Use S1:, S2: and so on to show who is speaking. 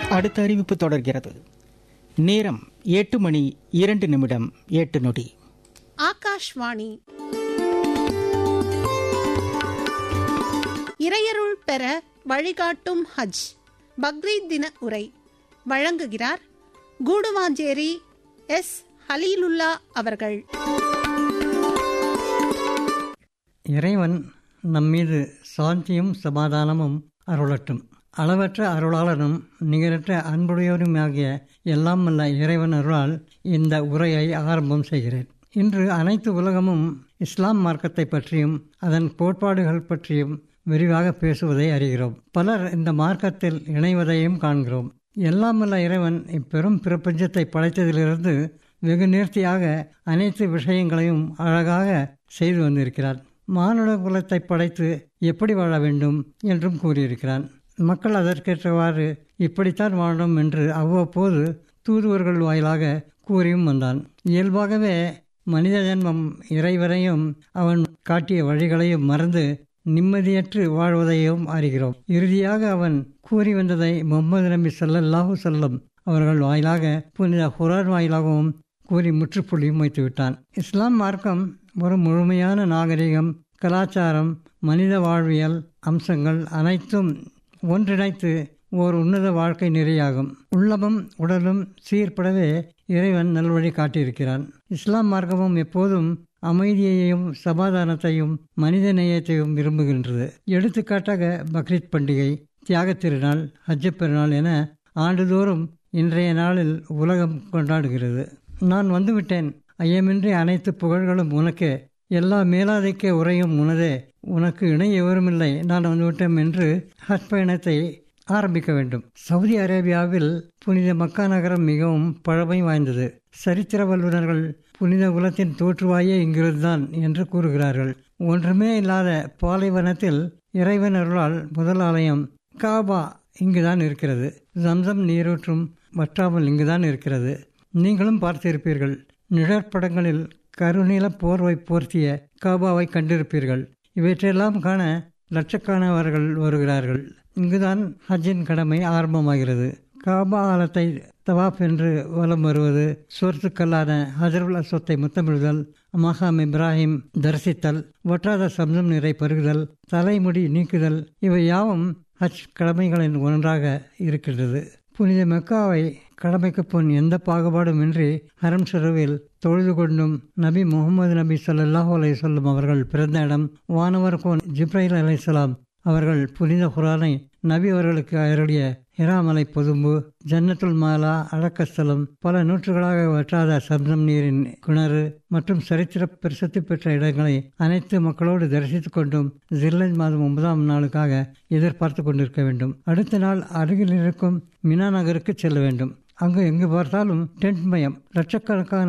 S1: அடுத்த அறிவிப்பு தொடர்கிறது நேரம் எட்டு மணி இரண்டு நிமிடம் எட்டு நொடி
S2: ஆகாஷ்வாணி இறையருள் பெற வழிகாட்டும் ஹஜ் பக்ரீத் தின உரை வழங்குகிறார் கூடுவாஞ்சேரி எஸ் ஹலீலுல்லா அவர்கள்
S3: இறைவன் நம்மீது சாந்தியும் சமாதானமும் அருளட்டும் அளவற்ற அருளாளனும் நிகரற்ற அன்புடையோருமாகிய எல்லாம் வல்ல இறைவன் அருளால் இந்த உரையை ஆரம்பம் செய்கிறேன் இன்று அனைத்து உலகமும் இஸ்லாம் மார்க்கத்தை பற்றியும் அதன் கோட்பாடுகள் பற்றியும் விரிவாக பேசுவதை அறிகிறோம் பலர் இந்த மார்க்கத்தில் இணைவதையும் காண்கிறோம் எல்லாம் வல்ல இறைவன் இப்பெரும் பிரபஞ்சத்தை படைத்ததிலிருந்து வெகு நேர்த்தியாக அனைத்து விஷயங்களையும் அழகாக செய்து வந்திருக்கிறார் மானுட குலத்தை படைத்து எப்படி வாழ வேண்டும் என்றும் கூறியிருக்கிறான் மக்கள் அதற்கேற்றவாறு இப்படித்தான் வாழணும் என்று அவ்வப்போது தூதுவர்கள் வாயிலாக கூறியும் வந்தான் இயல்பாகவே மனித ஜென்மம் இறைவரையும் அவன் காட்டிய வழிகளையும் மறந்து நிம்மதியற்று வாழ்வதையும் அறிகிறோம் இறுதியாக அவன் கூறி வந்ததை முகமது நபி ஸல்லல்லாஹு செல்லம் அவர்கள் வாயிலாக புனித குரான் வாயிலாகவும் கூறி முற்றுப்புள்ளியும் வைத்துவிட்டான் இஸ்லாம் மார்க்கம் ஒரு முழுமையான நாகரிகம் கலாச்சாரம் மனித வாழ்வியல் அம்சங்கள் அனைத்தும் ஒன்றிணைத்து ஓர் உன்னத வாழ்க்கை நெறியாகும் உள்ளமும் உடலும் சீர்படவே இறைவன் நல்வழி காட்டியிருக்கிறான் இஸ்லாம் மார்க்கமும் எப்போதும் அமைதியையும் சமாதானத்தையும் மனித நேயத்தையும் விரும்புகின்றது எடுத்துக்காட்டாக பக்ரீத் பண்டிகை தியாகத் திருநாள் ஹஜ்ஜ பெருநாள் என ஆண்டுதோறும் இன்றைய நாளில் உலகம் கொண்டாடுகிறது நான் வந்துவிட்டேன் ஐயமின்றி அனைத்து புகழ்களும் உனக்கே எல்லா மேலாதைக்க உரையும் உனதே உனக்கு இணை எவருமில்லை நான் வந்துவிட்டேன் என்று ஹஜ் பயணத்தை ஆரம்பிக்க வேண்டும் சவுதி அரேபியாவில் புனித மக்கா நகரம் மிகவும் பழமை வாய்ந்தது சரித்திர வல்லுநர்கள் புனித குலத்தின் தோற்றுவாயே இங்கிருந்துதான் என்று கூறுகிறார்கள் ஒன்றுமே இல்லாத பாலைவனத்தில் இறைவன் அருளால் முதல் ஆலயம் காபா இங்குதான் இருக்கிறது ஜம்சம் நீரூற்றும் வற்றாமல் இங்குதான் இருக்கிறது நீங்களும் பார்த்திருப்பீர்கள் நிழற்படங்களில் கருநீல போர்வை போர்த்திய காபாவை கண்டிருப்பீர்கள் இவற்றையெல்லாம் காண லட்சக்கணவர்கள் வருகிறார்கள் இங்குதான் ஹஜ்ஜின் கடமை ஆரம்பமாகிறது காபா ஆலத்தை தவாப் என்று வலம் வருவது சொர்த்துக்கல்லான ஹஜருல் அஸ்வத்தை முத்தமிடுதல் மகாம் இப்ராஹிம் தரிசித்தல் ஒற்றாத சம்சம் நிறை பருகுதல் தலைமுடி நீக்குதல் இவை யாவும் ஹஜ் கடமைகளின் ஒன்றாக இருக்கின்றது புனித மெக்காவை கடமைக்கு பொன் எந்த பாகுபாடும் இன்றி ஹரம் ஷெருவில் தொழுது கொண்டும் நபி முகமது நபி ஸல்லல்லாஹு அலைஹி வஸல்லம் அவர்கள் பிறந்த இடம் வானவர் கோன் ஜிப்ரைல் அலைஹிஸ்ஸலாம் அவர்கள் புனித குரானை நபி அவர்களுக்கு அருளிய ஹிராமலை பொதும்பு ஜன்னத்துல் மாலா அடக்கஸ்தலம் பல நூற்றுகளாக வற்றாத சப்தம் நீரின் கிணறு மற்றும் சரித்திர பிரசித்தி பெற்ற இடங்களை அனைத்து மக்களோடு தரிசித்துக் கொண்டும் ஜில்லஜ் மாதம் ஒன்பதாம் நாளுக்காக எதிர்பார்த்து கொண்டிருக்க வேண்டும் அடுத்த நாள் அருகில் இருக்கும் மினா நகருக்கு செல்ல வேண்டும் அங்கு எங்கு பார்த்தாலும் டென்ட் மயம் லட்சக்கணக்கான